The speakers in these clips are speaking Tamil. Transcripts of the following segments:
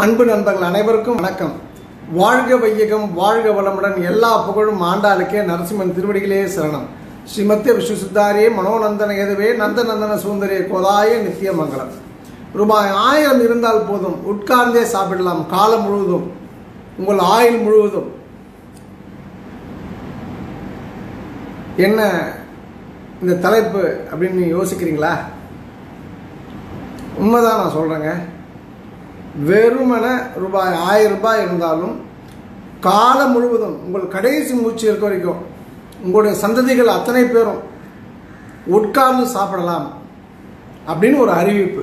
அன்பு நண்பர்கள் அனைவருக்கும் வணக்கம் வாழ்க வையகம் வாழ்க வளமுடன் எல்லா புகழும் ஆண்டாளுக்கே நரசிம்மன் திருவடிகளே சரணம் ஸ்ரீமத்திய விஸ்வசித்தாரியே மனோநந்தன எதுவே நந்தநந்தன சுந்தரிய கோதாய நித்திய மங்கலம் ரூபாய் ஆயிரம் இருந்தால் போதும் உட்கார்ந்தே சாப்பிடலாம் காலம் முழுவதும் உங்கள் ஆயுள் முழுவதும் என்ன இந்த தலைப்பு அப்படின்னு நீங்க யோசிக்கிறீங்களா உண்மைதான் நான் சொல்கிறேங்க வெறுமன ரூபாய் ஆயிரம் ரூபாய் இருந்தாலும் காலம் முழுவதும் உங்கள் கடைசி மூச்சு இருக்க வரைக்கும் உங்களுடைய சந்ததிகள் அத்தனை பேரும் உட்கார்ந்து சாப்பிடலாம் அப்படின்னு ஒரு அறிவிப்பு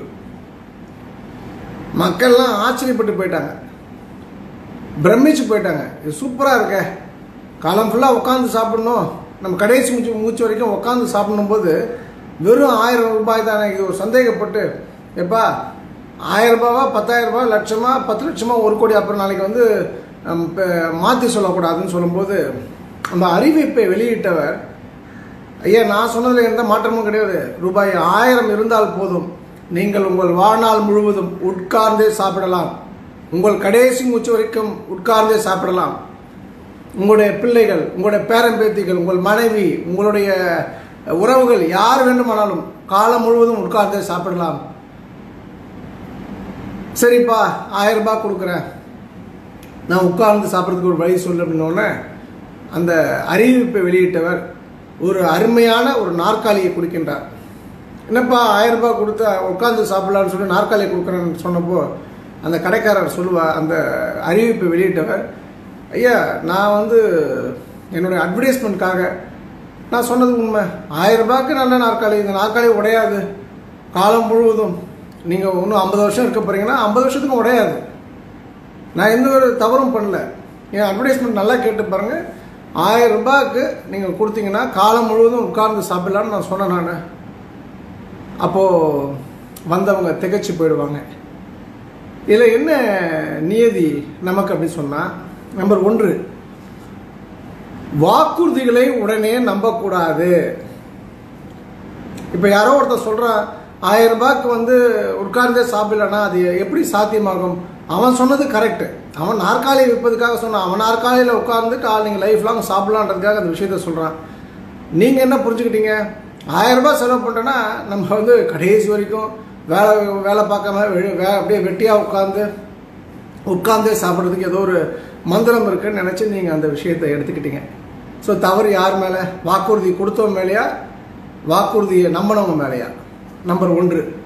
மக்கள்லாம் ஆச்சரியப்பட்டு போயிட்டாங்க பிரமிச்சு போயிட்டாங்க இது சூப்பராக இருக்க காலம் ஃபுல்லாக உட்காந்து சாப்பிடணும் நம்ம கடைசி மூச்சு மூச்சு வரைக்கும் உட்காந்து சாப்பிடணும் போது வெறும் ஆயிரம் ரூபாய் தானே இது ஒரு சந்தேகப்பட்டு எப்பா ஆயிரம் ரூபாவா பத்தாயிரம் ரூபாய் லட்சமா பத்து லட்சமா ஒரு கோடி அப்புறம் நாளைக்கு வந்து மாற்றி சொல்லக்கூடாதுன்னு சொல்லும்போது அந்த அறிவிப்பை வெளியிட்டவர் ஐயா நான் சொன்னதில் எந்த மாற்றமும் கிடையாது ரூபாய் ஆயிரம் இருந்தால் போதும் நீங்கள் உங்கள் வாழ்நாள் முழுவதும் உட்கார்ந்தே சாப்பிடலாம் உங்கள் கடைசி மூச்சு வரைக்கும் உட்கார்ந்தே சாப்பிடலாம் உங்களுடைய பிள்ளைகள் உங்களுடைய பேரம்பேத்திகள் உங்கள் மனைவி உங்களுடைய உறவுகள் யார் வேண்டுமானாலும் காலம் முழுவதும் உட்கார்ந்தே சாப்பிடலாம் சரிப்பா ஆயிரம் ரூபாய் கொடுக்குறேன் நான் உட்கார்ந்து சாப்பிட்றதுக்கு ஒரு வழி சொல்லு அப்படின்னோடனே அந்த அறிவிப்பை வெளியிட்டவர் ஒரு அருமையான ஒரு நாற்காலியை கொடுக்கின்றார் என்னப்பா ஆயிரம் ரூபாய் கொடுத்தா உட்காந்து சாப்பிடலான்னு சொல்லி நாற்காலியை கொடுக்குறேன்னு சொன்னப்போ அந்த கடைக்காரர் சொல்லுவா அந்த அறிவிப்பை வெளியிட்டவர் ஐயா நான் வந்து என்னுடைய அட்வர்டைஸ்மெண்ட்காக நான் சொன்னது உண்மை ஆயிரம் ரூபாய்க்கு நல்ல நாற்காலி இந்த நாற்காலி உடையாது காலம் முழுவதும் நீங்கள் இன்னும் ஐம்பது வருஷம் இருக்க போகிறீங்கன்னா ஐம்பது வருஷத்துக்கும் உடையாது நான் எந்த ஒரு தவறும் பண்ணல என் அட்வர்டைஸ்மெண்ட் நல்லா கேட்டு பாருங்கள் ஆயிரம் ரூபாய்க்கு நீங்கள் கொடுத்தீங்கன்னா காலம் முழுவதும் உட்கார்ந்து சாப்பிடலான்னு நான் சொன்னேன் நான் அப்போது வந்தவங்க திகச்சு போயிடுவாங்க இதில் என்ன நியதி நமக்கு அப்படின்னு சொன்னால் நம்பர் ஒன்று வாக்குறுதிகளை உடனே நம்பக்கூடாது இப்போ யாரோ ஒருத்தர் சொல்கிறான் ஆயிரம் ரூபாய்க்கு வந்து உட்கார்ந்தே சாப்பிடலன்னா அது எப்படி சாத்தியமாகும் அவன் சொன்னது கரெக்டு அவன் நாற்காலியை விற்பதுக்காக சொன்னான் அவன் நாற்காலியில் உட்கார்ந்து கால் நீங்கள் லைஃப் லாங் சாப்பிடலான்றதுக்காக அந்த விஷயத்த சொல்கிறான் நீங்கள் என்ன புரிஞ்சுக்கிட்டீங்க ஆயிரம் ரூபாய் செலவு பண்ணுறேன்னா நம்ம வந்து கடைசி வரைக்கும் வேலை வேலை பார்க்காம வே அப்படியே வெட்டியாக உட்காந்து உட்கார்ந்தே சாப்பிட்றதுக்கு ஏதோ ஒரு மந்திரம் இருக்குன்னு நினச்சி நீங்கள் அந்த விஷயத்தை எடுத்துக்கிட்டீங்க ஸோ தவறு யார் மேலே வாக்குறுதி கொடுத்தவங்க மேலேயா வாக்குறுதியை நம்பினவங்க மேலேயா நம்பர் ஒன்று